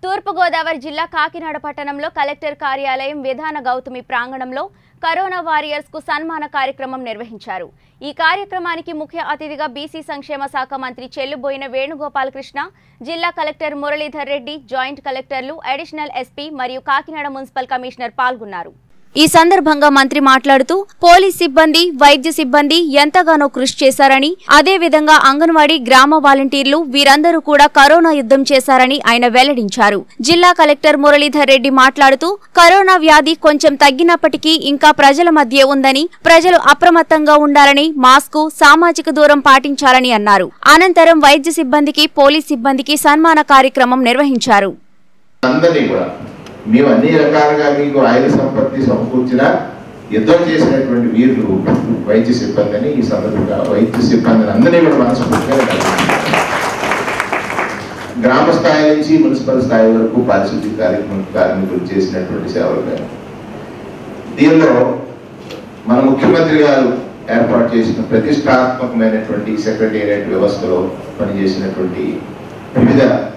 తూర్పుగోదావరి జిల్లా కాకినాడ పట్టణంలో కలెక్టర్ కార్యాలయం విధాన గౌతమి ప్రాంగణంలో కరోనా వారియర్స్ కు సన్మాన కార్యక్రమం నిర్వహించారు ఈ కార్యక్రమానికి ముఖ్య అతిథిగా బీసీ సంక్షేమ శాఖ మంత్రి చెల్లుబోయిన వేణుగోపాలకృష్ణ జిల్లా కలెక్టర్ మురళీధర్ రెడ్డి జాయింట్ కలెక్టర్లు అడిషనల్ ఎస్పీ మరియు కాకినాడ మున్సిపల్ కమిషనర్ పాల్గొన్నారు ఈ సందర్భంగా మంత్రి మాట్లాడుతూ పోలీస్ సిబ్బంది వైద్య సిబ్బంది ఎంతగానో కృషి చేశారని అదే విధంగా అంగన్వాడీ గ్రామ వాలంటీర్లు వీరందరూ కూడా కరోనా యుద్ధం చేశారని ఆయన వెల్లడించారు జిల్లా కలెక్టర్ మురళీధర్ రెడ్డి మాట్లాడుతూ కరోనా వ్యాధి కొంచెం తగ్గినప్పటికీ ఇంకా ప్రజల మధ్య ఉందని ప్రజలు అప్రమత్తంగా ఉండాలని మాస్కు సామాజిక దూరం పాటించాలని అన్నారు అనంతరం వైద్య సిబ్బందికి పోలీస్ సిబ్బందికి సన్మాన కార్యక్రమం నిర్వహించారు అందరినీ కూడా మేము అన్ని రకాలుగా మీకు ఆయుధ సంపత్తి సమకూర్చిన యుద్ధం చేసినటువంటి వీరులు వైద్య సిబ్బందిని ఈ సందర్భంగా వైద్య సిబ్బందిని అందరినీ కూడా మనస్ఫూర్తిగా అభినందిస్తున్నాను. గ్రామ స్థాయి నుంచి మున్సిపల్ స్థాయి వరకు పారిశుద్ధ్య కార్యక్రమం కార్మికులు చేసినటువంటి సేవలు కానీ దీనిలో మన ముఖ్యమంత్రి గారు ఏర్పాటు చేసిన ప్రతిష్టాత్మకమైనటువంటి సెక్రటేరియట్ వ్యవస్థలో పనిచేసినటువంటి వివిధ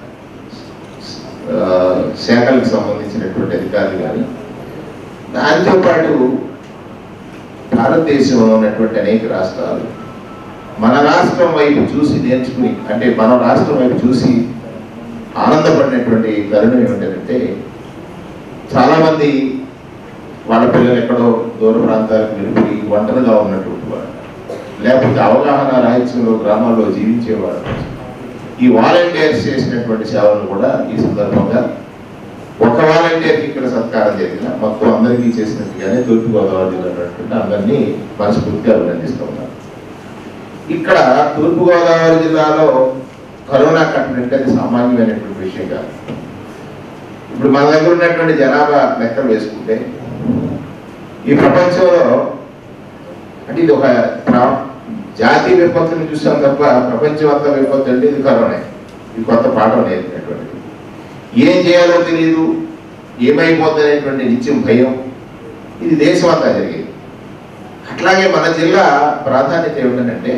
ఆ, శాఖలకు సంబంధించినటువంటి అధికారులు కానీ దానితో పాటు భారతదేశంలో ఉన్నటువంటి అనేక రాష్ట్రాలు మన రాష్ట్రం వైపు చూసి నేర్చుకుని అంటే మన రాష్ట్రం వైపు చూసి ఆనందపడినటువంటి తరుణం ఏమిటంటే చాలామంది వాళ్ళ పిల్లలు ఎక్కడో దూర ప్రాంతాలకు వెళ్ళిపోయి ఒంటరిగా ఉన్నటువంటి వాడు లేకపోతే అవగాహన రాహిత్యంలో గ్రామాల్లో జీవించేవాడు ఈ వాలంటీర్స్ చేసినటువంటి సేవలను కూడా ఈ సందర్భంగా ఒక వాలంటీర్కి ఇక్కడ సత్కారం జరిగిన మొత్తం అందరికీ చేసినట్టుగానే తూర్పుగోదావరి జిల్లా ఉన్నటువంటి అందరినీ మనస్ఫూర్తిగా అభినందిస్తూ ఉన్నాను ఇక్కడ తూర్పుగోదావరి జిల్లాలో కరోనా కట్టినట్టు అది సామాన్యమైనటువంటి విషయం కాదు ఇప్పుడు మన దగ్గర ఉన్నటువంటి జనాభా లెక్కలు వేసుకుంటే ఈ ప్రపంచంలో అంటే ఇది ఒక ప్ర- జాతీయ విపత్తుని చూసాం తప్ప ప్రపంచమంతా విపత్తు అంటే ఇది కరోనా ఇది కొత్త పాఠం నేర్పినటువంటిది ఏం చేయాలో తెలియదు ఏమైపోతుంది అనేటువంటి నిత్యం భయం ఇది దేశం అంతా జరిగింది అట్లాగే మన జిల్లా ప్రాధాన్యత ఏమిటంటే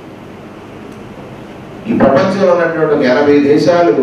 ఈ ప్రపంచంలో ఉన్నటువంటి ఒక ఎనభై దేశాలు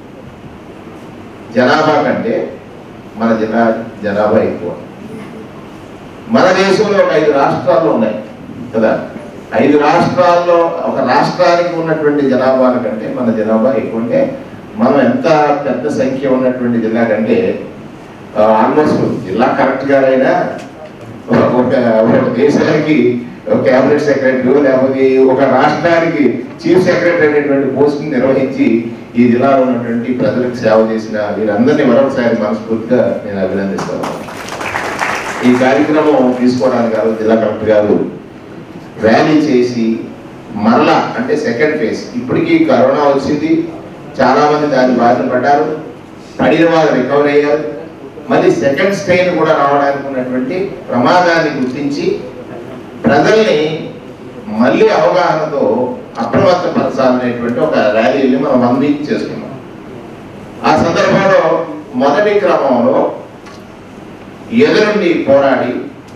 జనాభా కంటే మన జిల్లా జనాభా ఎక్కువ మన దేశంలో ఒక ఐదు రాష్ట్రాల్లో ఉన్నాయి కదా ఐదు రాష్ట్రాల్లో ఒక రాష్ట్రానికి ఉన్నటువంటి జనాభా కంటే మన జనాభా ఎక్కువ ఉంటే మనం ఎంత పెద్ద సంఖ్య ఉన్నటువంటి జిల్లా కంటే ఆల్మోస్ట్ జిల్లా కరెక్ట్ గారైనా ఒక ఒక దేశానికి క్యాబినెట్ సెక్రటరీ లేకపోతే ఒక రాష్ట్రానికి చీఫ్ సెక్రటరీ అనేటువంటి పోస్ట్ నిర్వహించి ఈ జిల్లాలో ఉన్నటువంటి ప్రజలకు సేవ చేసిన వీరందరినీ మరొకసారి మనస్ఫూర్తిగా నేను అభినందిస్తాను ఈ కార్యక్రమం తీసుకోవడానికి గారు జిల్లా కలెక్టర్ గారు ర్యాలీ చేసి మరలా అంటే సెకండ్ ఫేజ్ ఇప్పటికీ కరోనా వచ్చింది చాలా మంది దాని బారిన పడ్డారు పడిన వాళ్ళు రికవర్ అయ్యారు మళ్ళీ సెకండ్ స్టెయిన్ కూడా రావడానికి ఉన్నటువంటి ప్రమాదాన్ని గుర్తించి ప్రజల్ని మళ్ళీ అవగాహనతో అప్రమత్తపరచాలనేటువంటి ఒక ర్యాలీని మనం వన్ వీక్ చేసుకున్నాం ఆ సందర్భంలో మొదటి క్రమంలో ఎదురుండి పోరాడి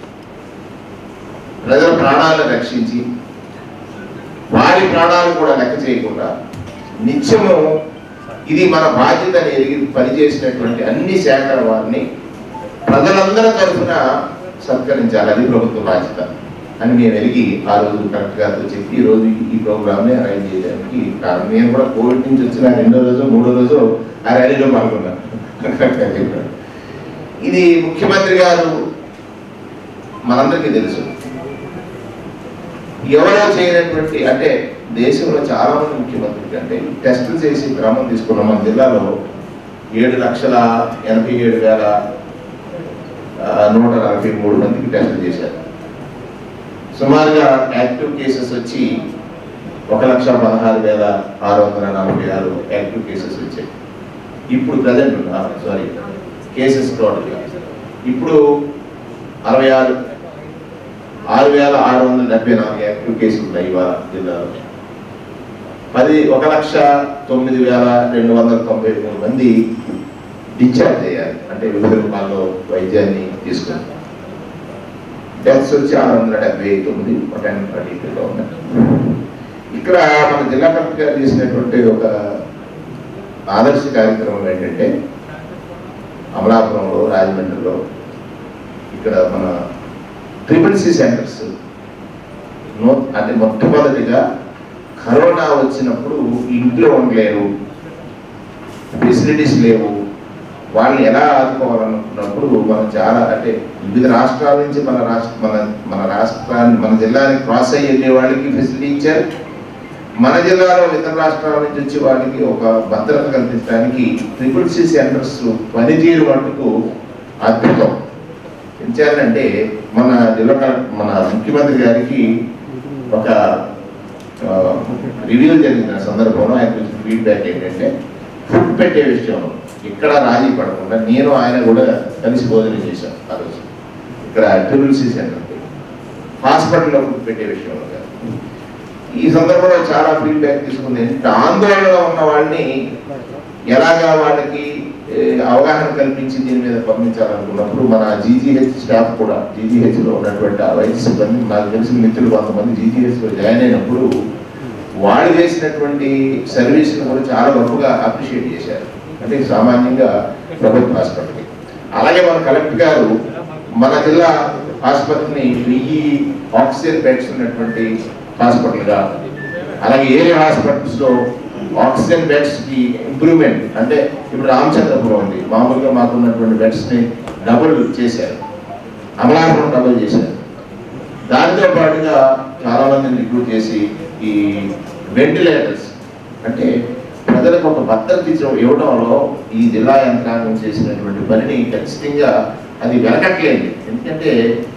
ప్రజల ప్రాణాలను రక్షించి వారి ప్రాణాలు కూడా లెక్క చేయకుండా నిత్యము ఇది మన బాధ్యతని ఎరిగి పనిచేసినటువంటి అన్ని శాఖల వారిని ప్రజలందరి తరఫున సత్కరించాలి అది ప్రభుత్వ బాధ్యత అని మేము ఎరిగి ఆ రోజు కరెక్ట్ గారితో చెప్పి ఈ రోజు ఈ ప్రోగ్రామ్ని అరేంజ్ చేయడానికి కారణం నేను కూడా కోవిడ్ నుంచి వచ్చిన రెండో రోజు మూడో రోజు ఆ ర్యాలీలో పాల్గొన్నాను కరెక్ట్గా చెప్పాను ఇది ముఖ్యమంత్రి గారు మనందరికీ తెలుసు ఎవరో చేయనటువంటి అంటే దేశంలో చాలా మంది ముఖ్యమంత్రులు అంటే టెస్టులు చేసి క్రమం తీసుకున్న మన జిల్లాలో ఏడు లక్షల ఎనభై ఏడు వేల ఆ, నూట నలభై మూడు మందికి టెస్టులు చేశారు సుమారుగా యాక్టివ్ కేసెస్ వచ్చి ఒక లక్ష పదహారు వేల ఆరు వందల నలభై ఆరు యాక్టివ్ కేసెస్ వచ్చాయి ఇప్పుడు ప్రజెంట్ సారీ కేసెస్ టోటల్గా ఇప్పుడు అరవై ఆరు ఆరు వేల ఆరు వందల డెబ్బై నాలుగు యాక్టివ్ కేసులు ఉన్నాయి ఇవాళ జిల్లాలో పది ఒక లక్ష తొమ్మిది వేల రెండు వందల తొంభై మూడు మంది డిశ్చార్జ్ అయ్యారు అంటే వివిధ రూపాల్లో వైద్యాన్ని తీసుకుని డెత్స్ వచ్చి ఆరు వందల డెబ్బై తొమ్మిది టెన్ థర్టీ టూలో ఉన్నాయి ఇక్కడ మన జిల్లా కలెక్టర్ గారు చేసినటువంటి ఒక ఆదర్శ కార్యక్రమం ఏంటంటే అమలాపురంలో రాజమండ్రిలో ఇక్కడ మన ట్రిపుల్ సి సెంటర్స్ నో అంటే మొట్టమొదటిగా కరోనా వచ్చినప్పుడు ఇంట్లో ఉండలేరు ఫెసిలిటీస్ లేవు వాళ్ళని ఎలా ఆదుకోవాలనుకున్నప్పుడు మనం చాలా అంటే వివిధ రాష్ట్రాల నుంచి మన రాష్ట్ర మన మన రాష్ట్రాన్ని మన జిల్లాని క్రాస్ అయ్యి వెళ్ళే వాళ్ళకి ఫెసిలిటీ ఇచ్చారు మన జిల్లాలో ఇతర రాష్ట్రాల నుంచి వచ్చే వాళ్ళకి ఒక భద్రత కల్పించడానికి ట్రిపుల్ సి సెంటర్స్ పనితీరు మటుకు అద్భుతం ఎంచారంటే మన జిల్లా కలెక్టర్- మన ముఖ్యమంత్రి గారికి ఒక రివ్యూ జరిగిన సందర్భంలో ఆయన కొంచెం ఫీడ్బ్యాక్ ఏంటంటే ఫుడ్ పెట్టే విషయంలో ఇక్కడ రాజీ పడకుండా నేను ఆయన కూడా కలిసి భోజనం చేశాం ఆ రోజు ఇక్కడ ట్రిపుల్ సి సెంటర్ హాస్పిటల్లో ఫుడ్ పెట్టే విషయంలో కాదు. ఈ సందర్భంలో చాలా ఫీడ్బ్యాక్ తీసుకుంది ఏంటంటే ఆందోళనలో ఉన్న వాళ్ళని ఎలాగా వాళ్ళకి ఏ, అవగాహన కల్పించి దీని మీద పంపించాలనుకున్నప్పుడు మన జీజీహెచ్ స్టాఫ్ కూడా GGH లో ఉన్నటువంటి ఆ వైద్య సిబ్బంది నాకు తెలిసిన మిత్రులు కొంతమంది GGH లో జాయిన్ అయినప్పుడు వాళ్ళు చేసినటువంటి సర్వీస్ని కూడా చాలా గొప్పగా అప్రిషియేట్ చేశారు అంటే సామాన్యంగా ప్రభుత్వ హాస్పిటల్కి అలాగే మన కలెక్టర్ గారు మన జిల్లా ఆసుపత్రిని వెయ్యి ఆక్సిజన్ బెడ్స్ ఉన్నటువంటి హాస్పిటల్గా అలాగే ఏరియా హాస్పిటల్స్ లో ఆక్సిజన్ బెడ్స్ కి ఇంప్రూవ్మెంట్ అంటే ఇప్పుడు రామచంద్రపురం ఉంది మామూలుగా మాకు ఉన్నటువంటి బెడ్స్ ని డబుల్ చేశారు అమలాపురం డబుల్ చేశారు దానితో పాటుగా చాలా మందిని రిక్రూట్ చేసి ఈ వెంటిలేటర్స్ అంటే ప్రజలకు ఒక భద్రత ఇచ్చ- ఇవ్వడంలో ఈ జిల్లా యంత్రాంగం చేసినటువంటి పనిని ఖచ్చితంగా అది వెనకట్లేదు ఎందుకంటే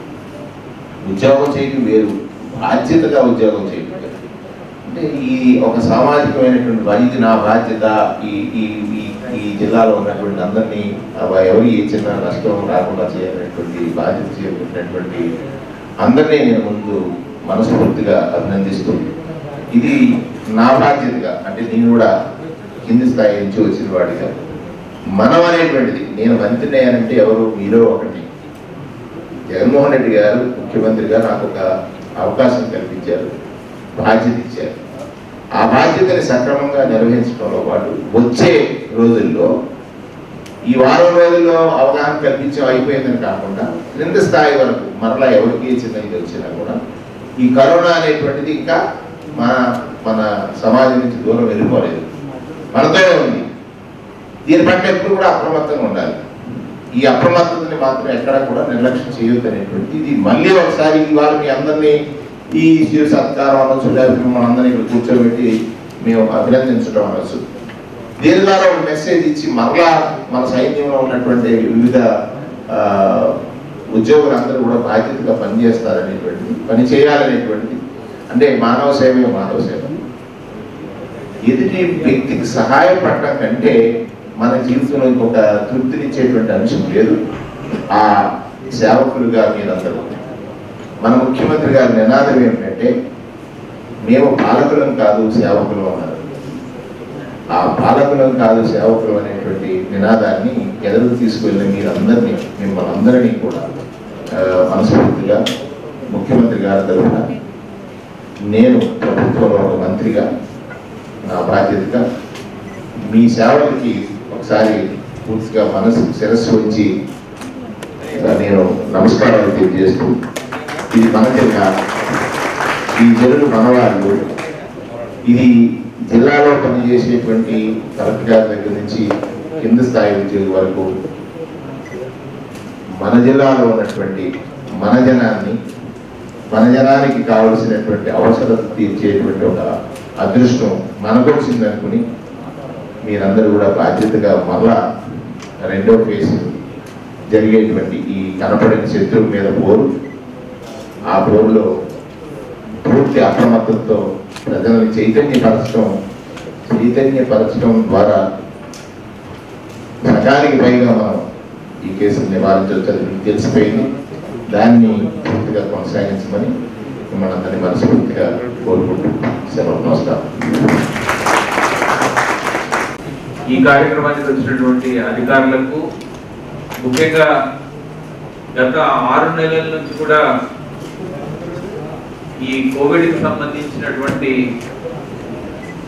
ఉద్యోగం చేయడం వేరు బాధ్యతగా ఉద్యోగం చేయడం వేరు. అంటే ఈ ఒక సామాజికమైనటువంటి బా- ఇది నా బాధ్యత ఈ ఈ ఈ ఈ జిల్లాలో ఉన్నటువంటి అందరినీ అవ- ఎవరు ఏ చిన్న నష్టం రాకుండా చేయాలనేటువంటి బాధ్యత చేపట్టినటువంటి అందరినీ నేను ముందు మనస్ఫూర్తిగా అభినందిస్తూ ఇది నా బాధ్యతగా అంటే నేను కూడా కింది స్థాయి నుంచి వచ్చిన వాడిగా మనం అనేటువంటిది నేను మంత్రిని అయ్యానంటే ఎవరు మీలో ఒకటి జగన్మోహన్ రెడ్డి గారు ముఖ్యమంత్రిగా నాకు ఒక అవకాశం కల్పించారు బాధ్యత ఇచ్చారు ఆ బాధ్యతని సక్రమంగా నిర్వహించడంలో పాటు వచ్చే రోజుల్లో ఈ వారం రోజుల్లో అవగాహన కల్పించడం అయిపోయిందని కాకుండా క్రింద స్థాయి వరకు మరలా ఎవరికి ఏ చిన్న ఇది వచ్చినా కూడా ఈ కరోనా అనేటువంటిది ఇంకా మన మన సమాజం నుంచి దూరం వెళ్ళిపోలేదు మనతోనే ఉంది దీని పట్ల ఎప్పుడు కూడా అప్రమత్తంగా ఉండాలి ఈ అప్రమత్తతని మాత్రం ఎక్కడా కూడా నిర్లక్ష్యం చేయొద్దు అనేటువంటి ఇది మళ్ళీ ఒకసారి ఇవాళ మీ అందరినీ ఈ శివ సత్కారం అనొచ్చు లేకపోతే మన అందరినీ ఇక్కడ కూర్చోబెట్టి మేము అభినందించడం అనొచ్చు దీని ద్వారా ఒక మెసేజ్ ఇచ్చి మరలా మన సైన్యంలో ఉన్నటువంటి వివిధ ఆ, ఉద్యోగులందరూ కూడా బాధ్యతగా పనిచేస్తారనేటువంటిది పని చేయాలనేటువంటిది అంటే మానవ సేవే మానవ సేవ ఎదుటి వ్యక్తికి సహాయపడటం కంటే మన జీవితంలో ఇంకొక తృప్తినిచ్చేటువంటి అంశం లేదు ఆ సేవకులుగా మీరందరూ మన ముఖ్యమంత్రి గారి నినాదం ఏమిటంటే మేము పాలకులం కాదు సేవకులం అన్నారు ఆ పాలకులం కాదు సేవకులం అనేటువంటి నినాదాన్ని ఎదురు తీసుకువెళ్ళిన మీరందరినీ మిమ్మల్ని అందరినీ కూడా ఆ, మనస్ఫూర్తిగా ముఖ్యమంత్రి గారి తరఫున నేను ప్రభుత్వంలో ఒక మంత్రిగా నా బాధ్యతగా మీ సేవలకి ఒకసారి పూర్తిగా మనసు శిరస్సు ఉంచి ఆ, నేను నమస్కారాలు తెలియజేస్తూ ఇది మన జిల్లా ఈ జనులు మనవాళ్ళు ఇది జిల్లాలో పనిచేసేటువంటి కలెక్టర్ గారి దగ్గర నుంచి కింద స్థాయి ఉద్యోగి వరకు మన జిల్లాలో ఉన్నటువంటి మన జనాన్ని మన జనానికి కావలసినటువంటి అవసరత తీర్చేటువంటి ఒక అదృష్టం మనకు వచ్చిందనుకుని మీరందరూ కూడా బాధ్యతగా మళ్ళా రెండో ఫేజ్ జరిగేటువంటి ఈ కనపడిన శత్రువు మీద పోరు ఆ పోరులో పూర్తి అప్రమత్తతో ప్రజలను చైతన్యపరచడం చైతన్యపరచడం ద్వారా సగానికి పైగా మనం ఈ కేసును నివారించవచ్చు అది మీకు తెలిసిపోయింది దాన్ని పూర్తిగా కొనసాగించమని మిమ్మల్ని అందరినీ మనస్ఫూర్తిగా కోరుకుంటూ సెలవు నమస్కారం ఈ కార్యక్రమానికి వచ్చినటువంటి అధికారులకు ముఖ్యంగా గత ఆరు నెలల నుంచి కూడా ఈ కోవిడ్కి సంబంధించినటువంటి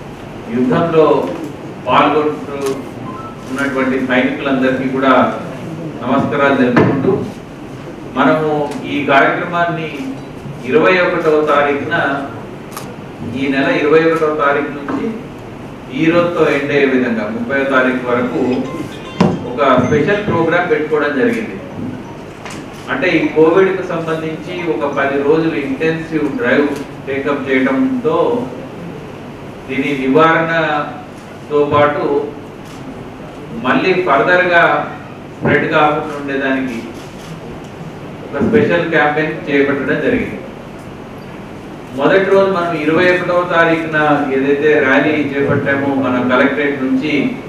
యుద్ధంలో పాల్గొంటూ ఉన్నటువంటి సైనికులందరికీ కూడా నమస్కారాలు తెలుపుకుంటూ మనము ఈ కార్యక్రమాన్ని ఇరవై ఒకటవ తారీఖున ఈ నెల ఇరవై ఒకటవ తారీఖు నుంచి ఈ రోజుతో ఎండ్ అయ్యే విధంగా ముప్పై తారీఖు వరకు ఒక స్పెషల్ ప్రోగ్రామ్ పెట్టుకోవడం జరిగింది అంటే ఈ కోవిడ్ కు సంబంధించి ఒక పది రోజులు ఇంటెన్సివ్ డ్రైవ్ టేకప్ చేయడంతో దీని నివారణతో పాటు మళ్ళీ ఫర్దర్ గా స్ప్రెడ్ కాకుండా ఉండేదానికి ఒక స్పెషల్ క్యాంపెయిన్ చేపట్టడం జరిగింది మొదటి రోజు మనం ఇరవై ఒకటవ తారీఖున ఏదైతే ర్యాలీ చేపట్టామో మన కలెక్టరేట్ నుంచి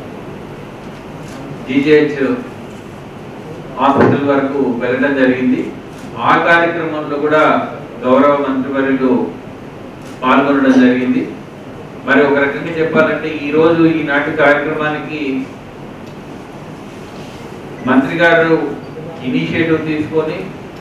జీజేహెచ్ హాస్పిటల్ వరకు వెళ్ళడం జరిగింది ఆ కార్యక్రమంలో కూడా గౌరవ మంత్రివర్యులు పాల్గొనడం జరిగింది మరి ఒక రకంగా చెప్పాలంటే ఈ రోజు ఈనాటి కార్యక్రమానికి మంత్రి గారు ఇనిషియేటివ్ తీసుకొని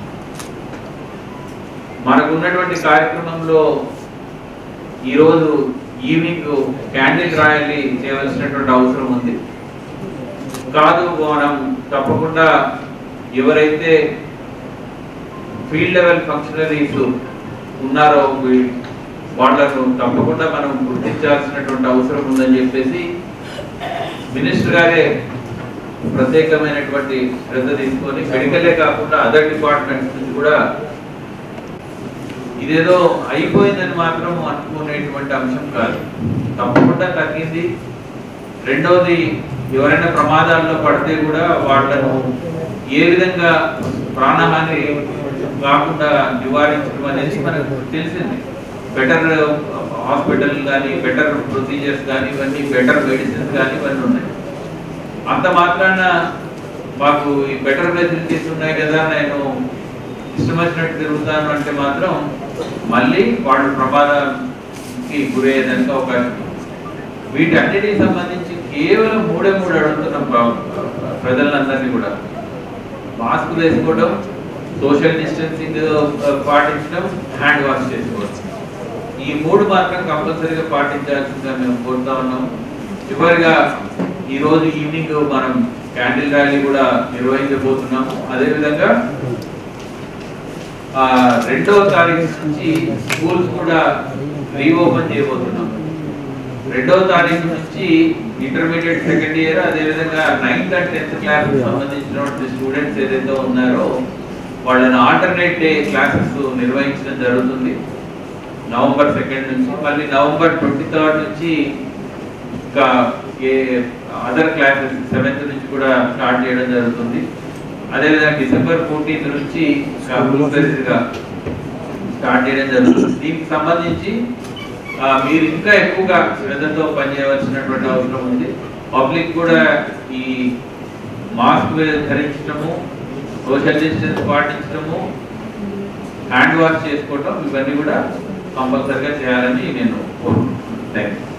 మనకు ఉన్నటువంటి కార్యక్రమంలో ఈరోజు ఈవినింగ్ క్యాండిల్ రాయాలి చేయవలసినటువంటి అవసరం ఉంది కాదు మనం తప్పకుండా ఎవరైతే ఫీల్డ్ లెవెల్ ఫంక్షనరీస్ ఉన్నారో వీ- వాళ్ళను తప్పకుండా మనం గుర్తించాల్సినటువంటి అవసరం ఉందని చెప్పేసి మినిస్టర్ గారే ప్రత్యేకమైనటువంటి శ్రద్ధ తీసుకొని మెడికలే కాకుండా అదర్ డిపార్ట్మెంట్స్ నుంచి కూడా ఇదేదో అయిపోయిందని మాత్రం అనుకునేటువంటి అంశం కాదు తప్పకుండా తగ్గింది రెండవది ఎవరైనా ప్రమాదాల్లో పడితే కూడా వాళ్ళను ఏ విధంగా ప్రాణహాని కాకుండా నివారించడం అనేది మనకు తెలిసింది బెటర్ హాస్పిటల్ కానీ బెటర్ ప్రొసీజర్స్ కానీ ఇవన్నీ బెటర్ మెడిసిన్స్ కానీ ఇవన్నీ ఉన్నాయి అంత మాత్రాన మాకు ఈ బెటర్ ఫెసిలిటీస్ ఉన్నాయి కదా నేను ఇష్టం వచ్చినట్టు తిరుగుతాను అంటే మాత్రం మళ్ళీ వాళ్ళు ప్రమాదానికి గురయ్యేదానికి అవకాశం ఉంది. వీటన్నిటికి సంబంధించి కేవలం మూడే మూడు అడుగుతున్నాం ప్ర- ప్రజలందరినీ కూడా మాస్క్ వేసుకోవడం సోషల్ డిస్టెన్సింగ్ పాటించడం హ్యాండ్ వాష్ చేసుకోవడం ఈ మూడు మాత్రం కంపల్సరీగా పాటించాల్సిందిగా మేము కోరుతా ఉన్నాం చివరిగా ఈ రోజు ఈవినింగ్ మనం క్యాండిల్ ర్యాలీ కూడా నిర్వహించబోతున్నాము అదేవిధంగా ఆ, రెండవ తారీఖు నుంచి స్కూల్స్ కూడా రీఓపెన్ చేయబోతున్నాం రెండవ తారీఖు నుంచి ఇంటర్మీడియట్ సెకండ్ ఇయర్ అదేవిధంగా నైన్త్ అండ్ టెన్త్ క్లాస్ సంబంధించినటువంటి స్టూడెంట్స్ ఏదైతే ఉన్నారో వాళ్ళని ఆల్టర్నేట్ డే క్లాసెస్ నిర్వహించడం జరుగుతుంది నవంబర్ సెకండ్ నుంచి మళ్ళీ నవంబర్ ట్వంటీ థర్డ్ నుంచి ఇంకా ఏ అదర్ క్లాసెస్ సెవెంత్ నుంచి కూడా స్టార్ట్ చేయడం జరుగుతుంది అదేవిధంగా డిసెంబర్ ఫోర్టీన్త్ నుంచి ఇంకా full fledged గా స్టార్ట్ చేయడం జరుగుతుంది దీనికి సంబంధించి ఆ, మీరు ఇంకా ఎక్కువగా శ్రద్ధతో పనిచేయవలసినటువంటి అవసరం ఉంది పబ్లిక్ కూడా ఈ మాస్క్ ధరించడము సోషల్ డిస్టెన్స్ పాటించడము హ్యాండ్ వాష్ చేసుకోవటం ఇవన్నీ కూడా కంపల్సరిగా చేయాలని నేను కోరుకుంటున్నాను థ్యాంక్ యూ